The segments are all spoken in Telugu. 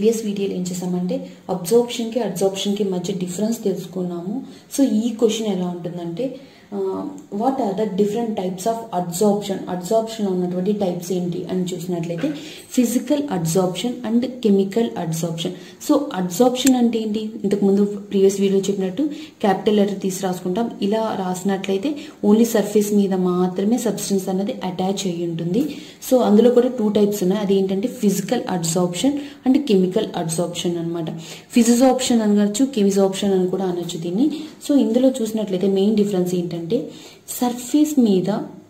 ప్రీవియస్ వీడియోలో ఏం చేసామంటే అబ్జార్ప్షన్కి అబ్జార్ప్షన్కి మధ్య డిఫరెన్స్ తెలుసుకున్నాము సో ఈ క్వశ్చన్ ఎలా ఉంటుందంటే what are the different types of absorption absorption ఉన్నటువంటి టైప్స్ ఏంటి అని చూసినట్లయితే physical absorption and chemical absorption so absorption అంటే ఏంటి ఇంతకు ముందు ప్రీవియస్ వీడియో చెప్పినట్టు క్యాపిటల్ లెటర్ తీసి రాసుకుంటాం ఇలా రాసినట్లయితే ఓన్లీ సర్ఫేస్ మీద మాత్రమే సబ్స్టెన్స్ అనేది అటాచ్ అయ్యి ఉంటుంది సో అందులో కూడా టూ టైప్స్ ఉన్నాయి అది ఏంటంటే physical absorption and chemical absorption అనమాట ఫిజిజాప్షన్ అనవచ్చు కెమిజాప్షన్ అని కూడా అనొచ్చు దీన్ని సో ఇందులో చూసినట్లయితే మెయిన్ డిఫరెన్స్ ఏంటంటే సర్ఫేస్ మీద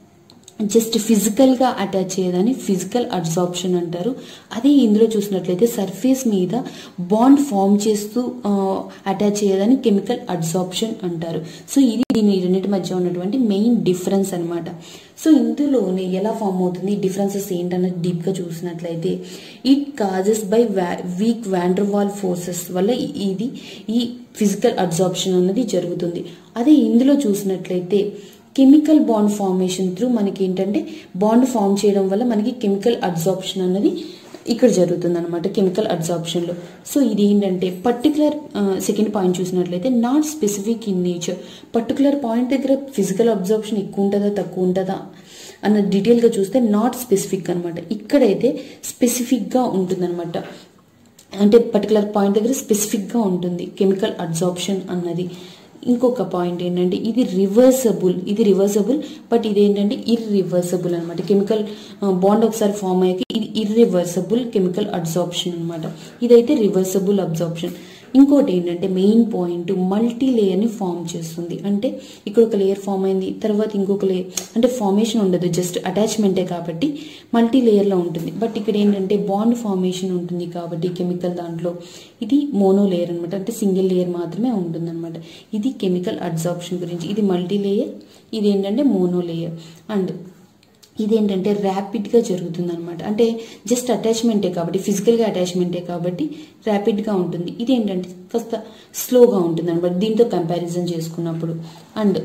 జస్ట్ ఫిజికల్గా అటాచ్ చేయదని ఫిజికల్ అబ్జార్ప్షన్ అంటారు అదే ఇందులో చూసినట్లయితే సర్ఫేస్ మీద బాండ్ ఫామ్ చేస్తూ అటాచ్ చేయదని కెమికల్ అబ్జార్ప్షన్ అంటారు సో ఇది దీని రెండింటి మధ్య ఉన్నటువంటి మెయిన్ డిఫరెన్స్ అనమాట సో ఇందులోనే ఎలా ఫామ్ అవుతుంది డిఫరెన్సెస్ ఏంటన్నది డీప్గా చూసినట్లయితే it causes by weak van der Waals forces వల్ల ఇది ఈ ఫిజికల్ అబ్జార్ప్షన్ అన్నది జరుగుతుంది అదే ఇందులో చూసినట్లయితే కెమికల్ బాండ్ ఫార్మేషన్ త్రూ మనకి ఏంటంటే బాండ్ ఫామ్ చేయడం వల్ల మనకి కెమికల్ అబ్జార్ప్షన్ అన్నది ఇక్కడ జరుగుతుంది అనమాట కెమికల్ అబ్జార్ప్షన్లో సో ఇది ఏంటంటే పర్టికులర్ సెకండ్ పాయింట్ చూసినట్లయితే not specific in nature particular point దగ్గర ఫిజికల్ అబ్జార్ప్షన్ ఎక్కువ ఉంటుందా తక్కువ ఉంటుందా అన్న డీటెయిల్గా చూస్తే నాట్ స్పెసిఫిక్ అనమాట ఇక్కడైతే స్పెసిఫిక్గా ఉంటుందన్నమాట అంటే పర్టికులర్ పాయింట్ దగ్గర స్పెసిఫిక్గా ఉంటుంది కెమికల్ అబ్జార్ప్షన్ అన్నది ఇంకొక పాయింట్ ఏంటంటే ఇది రివర్సబుల్ ఇది రివర్సబుల్ బట్ ఇది ఏంటంటే ఇర్రివర్సబుల్ అనమాట కెమికల్ బాండ్ ఒకసారి ఫామ్ అయ్యాక ఇది ఇర్రివర్సబుల్ కెమికల్ అబ్జార్ప్షన్ అనమాట ఇదైతే రివర్సబుల్ అబ్జార్ప్షన్ ఇంకోటి ఏంటంటే మెయిన్ పాయింట్ మల్టీ లేయర్ని ఫామ్ చేస్తుంది అంటే ఇక్కడ ఒక లేయర్ ఫామ్ అయింది తర్వాత ఇంకొక లేయర్ అంటే ఫార్మేషన్ ఉండదు జస్ట్ అటాచ్మెంటే కాబట్టి మల్టీ లేయర్లో ఉంటుంది బట్ ఇక్కడ ఏంటంటే బాండ్ ఫార్మేషన్ ఉంటుంది కాబట్టి కెమికల్ దాంట్లో ఇది మోనో లేయర్ అనమాట అంటే సింగిల్ లేయర్ మాత్రమే ఉంటుంది అనమాట ఇది కెమికల్ అబ్జార్ప్షన్ గురించి ఇది మల్టీ లేయర్ ఇది ఏంటంటే మోనో లేయర్ అండ్ ఇదేంటంటే ర్యాపిడ్గా జరుగుతుంది అనమాట అంటే జస్ట్ అటాచ్మెంటే కాబట్టి ఫిజికల్గా అటాచ్మెంటే కాబట్టి ర్యాపిడ్గా ఉంటుంది ఇదేంటంటే కాస్త స్లోగా ఉంటుంది అనమాట దీంతో కంపారిజన్ చేసుకున్నప్పుడు అండ్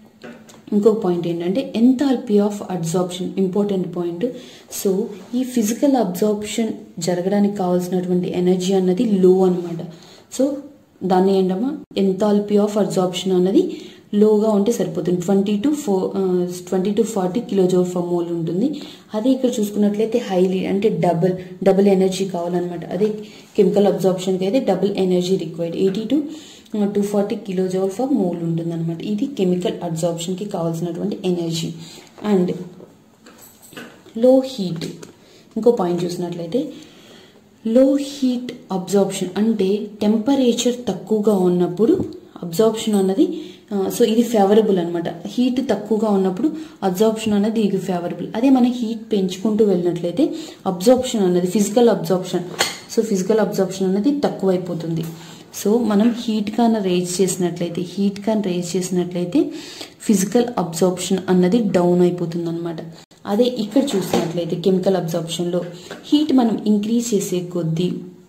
ఇంకొక పాయింట్ ఏంటంటే enthalpy of absorption important point so ఈ ఫిజికల్ అబ్జార్ప్షన్ జరగడానికి కావాల్సినటువంటి ఎనర్జీ అన్నది లో అనమాట సో దాన్ని ఏంటమ్మా ఎంథాల్పీ ఆఫ్ అబ్జార్ప్షన్ అన్నది లోగా ఉంటే సరిపోతుంది twenty to four twenty to forty kilojoule per mole ఉంటుంది అదే ఇక్కడ చూసుకున్నట్లయితే హైలీ అంటే డబుల్ డబుల్ ఎనర్జీ కావాలన్నమాట అదే కెమికల్ అబ్జార్ప్షన్కి అయితే double energy required eighty to two forty kilojoule per mole ఉంటుంది అనమాట ఇది కెమికల్ అబ్జార్ప్షన్కి కావాల్సినటువంటి ఎనర్జీ అండ్ లో హీట్ ఇంకో పాయింట్ చూసినట్లయితే లో హీట్ అబ్జార్ప్షన్ అంటే టెంపరేచర్ తక్కువగా ఉన్నప్పుడు అబ్జార్ప్షన్ అన్నది సో ఇది ఫేవరబుల్ అనమాట హీట్ తక్కువగా ఉన్నప్పుడు అబ్జార్ప్షన్ అనేది ఇది ఫేవరబుల్ అదే మనం హీట్ పెంచుకుంటూ వెళ్ళినట్లయితే అబ్జార్ప్షన్ అన్నది physical absorption so physical absorption అనేది తక్కువైపోతుంది సో మనం హీట్ కానీ రేజ్ చేసినట్లయితే హీట్ కానీ రేజ్ చేసినట్లయితే ఫిజికల్ అబ్జార్ప్షన్ అన్నది డౌన్ అయిపోతుంది అనమాట అదే ఇక్కడ చూసినట్లయితే కెమికల్ అబ్జార్ప్షన్లో హీట్ మనం ఇంక్రీజ్ చేసే కొద్దీ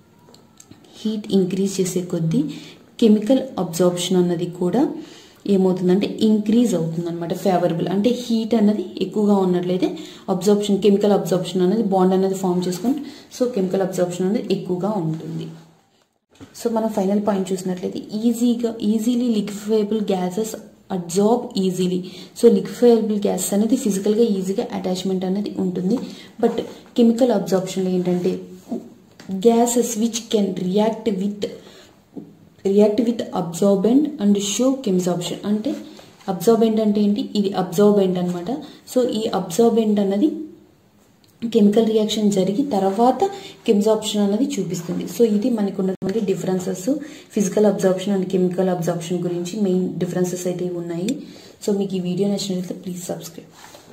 హీట్ ఇంక్రీజ్ చేసే కొద్దీ కెమికల్ అబ్జార్ప్షన్ అన్నది కూడా ఏమవుతుందంటే ఇంక్రీజ్ అవుతుంది అనమాట ఫేవరబుల్ అంటే హీట్ అన్నది ఎక్కువగా ఉన్నట్లయితే అబ్జార్ప్షన్ కెమికల్ అబ్జార్ప్షన్ అనేది బాండ్ అనేది ఫామ్ చేసుకుని సో కెమికల్ అబ్జార్ప్షన్ అనేది ఎక్కువగా ఉంటుంది సో మనం ఫైనల్ పాయింట్ చూసినట్లయితే ఈజీగా easily liquefiable gases absorb easily so liquefiable gas అనేది ఫిజికల్గా ఈజీగా అటాచ్మెంట్ అనేది ఉంటుంది బట్ కెమికల్ అబ్జార్ప్షన్లో ఏంటంటే gases which can react with react with absorbent and show chemisorption అంటే అబ్జార్బెంట్ అంటే ఏంటి ఇది అబ్జార్బెంట్ అనమాట సో ఈ అబ్జార్బెంట్ అన్నది కెమికల్ రియాక్షన్ జరిగి తర్వాత కెమిజార్ప్షన్ అనేది చూపిస్తుంది సో ఇది మనకు ఉన్నటువంటి differences physical absorption and chemical absorption గురించి మెయిన్ డిఫరెన్సెస్ అయితే ఉన్నాయి సో మీకు ఈ వీడియో నచ్చినట్లయితే ప్లీజ్ సబ్స్క్రైబ్